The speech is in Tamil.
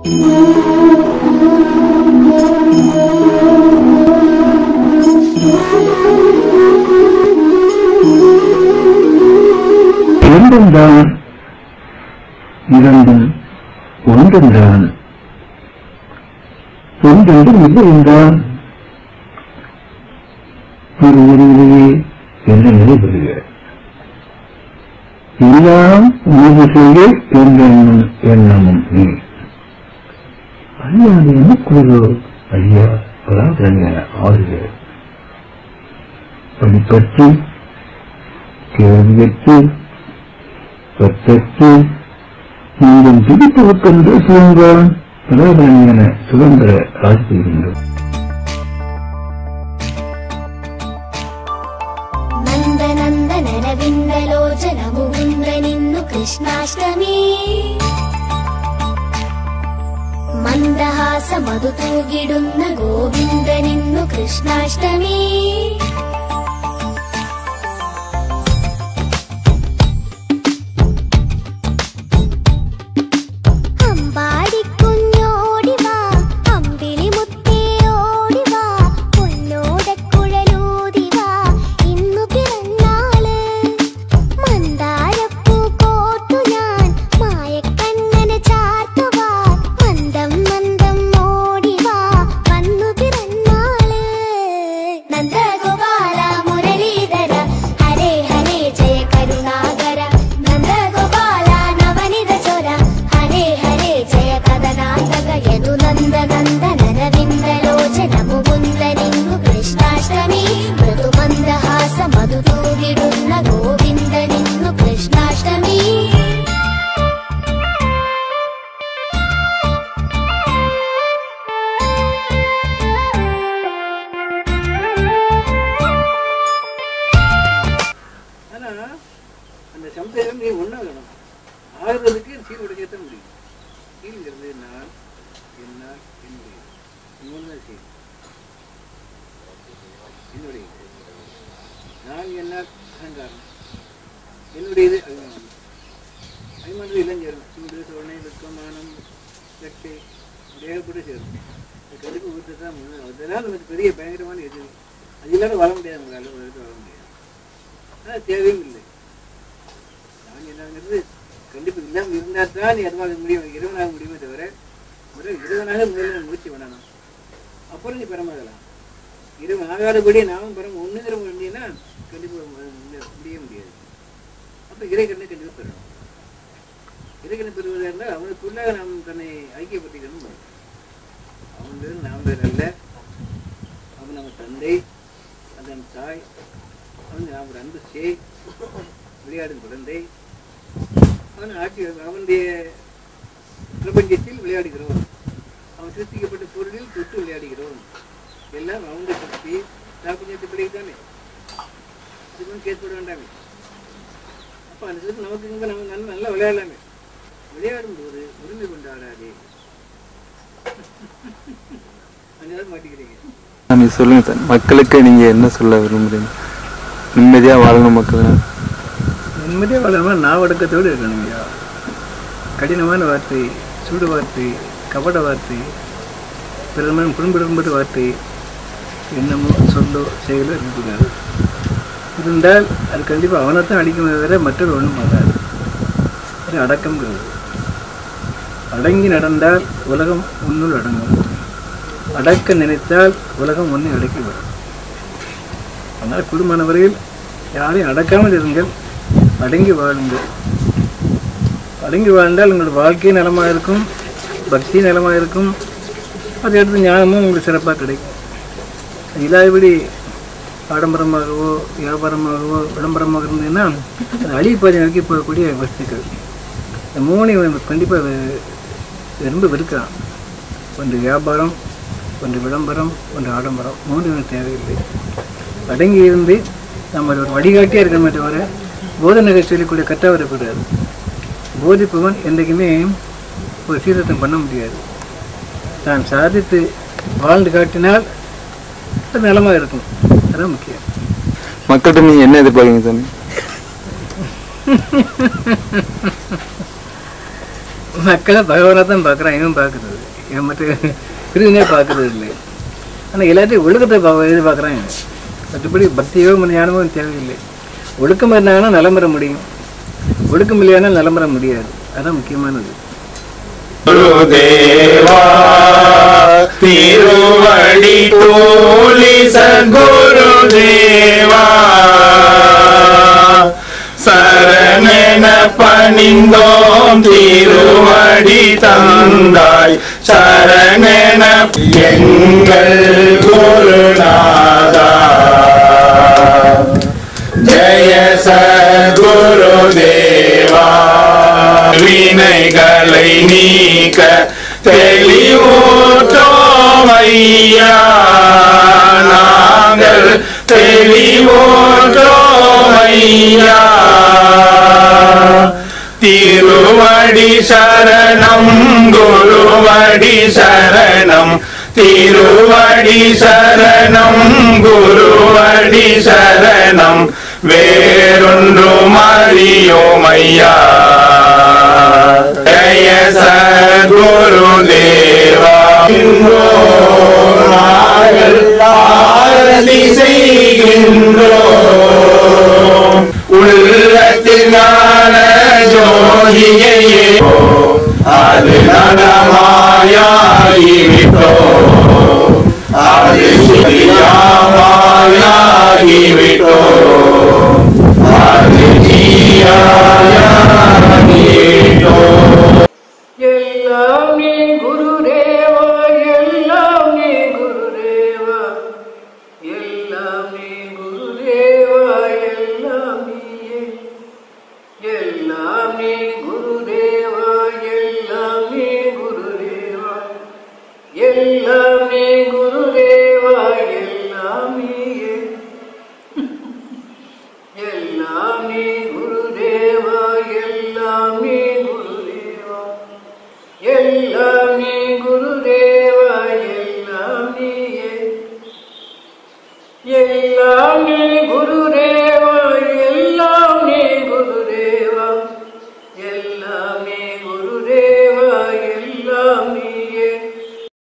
இரண்டும் இரண்டும் ஒன்றென்றான் ஒன்றென்றும் இல்லை என்றான் ஒரு உருவிலேயே என்ற நிலை பெறுக எல்லாம் உணவு செய்ய என்ற எண்ணம் எண்ணமும் நீ ஐயா அது என்ன குளிரோ ஐயா அதாவது ஆறுக படிப்பட்டு கேள்வியற்று பத்தற்று நீங்கள் பிடிப்பவர்க்கென்று சுதந்திரம் பிரபலமான சுதந்திர ராஜ்பீகம் ನಂದ ನಂದ ನರವಿಂದಲೋಚನ ಮುಗುಂದ ನಿನ್ನು ಕೃಷ್ಣಾಷ್ಟಮಿ ಮಂದಹಾಸ ಮಧು ತೂಗಿಡುನ್ನ ಗೋವಿಂದ ನಿನ್ನು ಕೃಷ್ಣಾಷ್ಟಮಿ അമ്പാടിക്കുഞ്ഞോടിവാ അമ്പിളി മുത്തേ ഓടിവാ പൊന്നോടക്കുഴലൂതിവാ ഇന്നു പിറന്നാള് മന്ദാരപ്പൂ കോർത്തു ഞാൻ മായക്കണ്ണന് ചാർത്തുവാ മന്ദം മന്ദം ഓടിവാ വന്നു പിറന്നാള് നന്ദഗോപാല മുരളീധര ഹരേ ഹരേ ജയ കരുണാകര നന്ദഗോപാല നവനിത ചൊര ഹരേ ഹരേ ജയ കഥനാന്തക യദു നന്ദ നന്ദനന വിന്ദലോചന മുകുന്ദ നിന്നു കൃഷ്ണാഷ്ടമി മൃദു മന്ദഹാസ മധു തൂകിടുന്ന ഗോവിന്ദ നിന്നു കൃഷ്ണാഷ്ടമി ஆனா அந்த சம்சயம் நீ ஒண்ணாகணும் ஆகிறதுக்கு சீல் உடைக்கத்தான் முடியும் சீல்ங்கிறது நான் என்னால் என்னுடைய மூணு தான் சீல் என்னுடைய நான் என்னால் அகங்காரம் என்னுடையது அபிமானம் அபிமானது எல்லாம் சேரும் சூடு சோழனை வெட்கமானம் சக்தி தேவைப்பட்டு சேரும் அது கடுப்பு ஊற்று தான் முழு அதெல்லாம் நமக்கு பெரிய பயங்கரமான எது அது இல்லாத வாழ முடியாது நம்மளால ஒரு இடத்துல வாழ முடியாது ஆனால் தேவையும் இல்லை நான் என்னங்கிறது கண்டிப்பு இல்லாமல் இருந்தால் தான் எதுவாக முடியும் இறைவனாக முடியுமே தவிர முதல் இறைவனாக முதல்ல முயற்சி பண்ணணும் அப்புறம் நீ பெறமாகலாம் இறைவன் ஆகாதபடி நாமும் பெற ஒன்றுங்கிற முடியும்னா கண்டிப்பாக முடிய முடியாது அப்போ இறைக்கண்ணை கண்டிப்பாக பெறணும் இறைக்கண்ணை பெறுவதாக இருந்தால் அவனுக்குள்ளாக நாம் தன்னை ஐக்கியப்படுத்திக்கணும் அவன் வேறு நாம் வேறு அல்ல அவன் நம்ம தந்தை அதன் தாய் அவன் நாம் ஒரு அன்பு செய் விளையாடும் குழந்தை அவன் ஆட்சி அவனுடைய பிரபஞ்சத்தில் விளையாடுகிறோம் அவன் சிருஷ்டிக்கப்பட்ட பொருளில் தொட்டு விளையாடுகிறோம் எல்லாம் அவனுடைய சக்தி தாக்குஞ்சத்து பிள்ளை தானே இதுக்கு கேட்பட வேண்டாமே அப்போ அந்த சிறுக்கு நமக்கு இங்கே நம்ம நல்லா நல்லா விளையாடலாமே விளையாடும் போது உரிமை கொண்டாடாதே அந்த மாட்டிக்கிறீங்க சாமி சொல்லுங்க சார் மக்களுக்கு நீங்க என்ன சொல்ல விரும்புறீங்க நிம்மதியா வாழணும் மக்கள் நிம்மதியாக வளரணும் நாவடக்கத்தோடு இருக்கணுங்கய்யா கடினமான வார்த்தை சூடு வார்த்தை கபட வார்த்தை பிறமான குடும்பப்படும்பட்ட வார்த்தை என்னமோ சொல்லோ செயலோ இருக்கக்கூடாது இருந்தால் அது கண்டிப்பாக அவனை தான் அடிக்குமே தவிர மற்றொரு ஒன்றும் ஆகாது அது அடக்கம்ங்கிறது அடங்கி நடந்தால் உலகம் உன்னுள் அடங்கும் அடக்க நினைத்தால் உலகம் உன்னை அடக்கி வரும் அதனால் குடும்பமான வரையில் யாரையும் அடக்காமல் இருங்கள் அடங்கி வாழுங்கள் அடங்கி வாழ்ந்தால் உங்கள் வாழ்க்கை நலமாக இருக்கும் பக்தி நலமாக இருக்கும் அதை அடுத்து ஞானமும் உங்களுக்கு சிறப்பாக கிடைக்கும் இல்லாதபடி ஆடம்பரமாகவோ வியாபாரமாகவோ விளம்பரமாக இருந்ததுன்னா அது அழிப்பாதை நோக்கி போகக்கூடிய வஸ்துக்கள் இந்த மூணையும் கண்டிப்பாக ரொம்ப வெறுக்கலாம் ஒன்று வியாபாரம் ஒன்று விளம்பரம் ஒன்று ஆடம்பரம் மூணு எனக்கு தேவையில்லை அடங்கி இருந்து நம்ம ஒரு வழிகாட்டியாக இருக்கணுமே தவிர போதனை சொல்லக்கூடிய கற்றாக வரக்கூடாது போதிப்பவன் என்றைக்குமே ஒரு சீர்திருத்தம் பண்ண முடியாது தான் சாதித்து வாழ்ந்து காட்டினால் அது நலமாக இருக்கும் அதான் முக்கியம் மக்கள்கிட்ட நீங்க என்ன எதிர்பார்க்கீங்க சாமி மக்களை பகவானாக தான் பார்க்குறான் இவன் பார்க்குறது என் மற்ற பிரிவினே பார்க்கறது இல்லை ஆனால் எல்லாத்தையும் ஒழுக்கத்தை பா- எதிர்பார்க்குறாங்க மற்றபடி பக்தியோ ஞானமோ தேவையில்லை ஒழுக்கம் இருந்தாங்கன்னா நலம் பெற முடியும் ஒழுக்கம் இல்லையானா நலம் பெற முடியாது அதான் முக்கியமானது குருதேவா திருவடி தோழி சகுருதேவா சரணென பணிந்தோம் திருவடி தந்தாய் சரணென எங்கள் குருநாதா ஜெய சகுருதேவா வினைகளை நீக்க தெளிவூட்டோம் ஐயா நாங்கள் தெளிவூட்டோம் ஐயா திருவடி சரணம் குருவடி சரணம் திருவடி சரணம் குருவடி சரணம் வேறொன்றும் அறியோமையா ஜெய சத்குரு தேவா நாங்கள் ஆரதி செய்கின்றோம் உள்ளத்தில் ஞான ஜோதியையே அது நலமாயாகிவிட்டோ அது சிறியாமாயாகிவிட்டோ அது நீயாகிவிட்டோ எல்லாம் நீ குருதேவா எல்லாம் நீ குருதேவா எல்லாம் நீ குருதேவா எல்லாம் நீயே எல்லாம் நீ குருதேவா எல்லாம் நீ குருதேவா எல்லாம் நீ குருதேவா எல்லாம் நீயே எல்லாம் நீ குருதேவா எல்லாம் நீ குருதேவா எல்லாம் நீ குருதேவா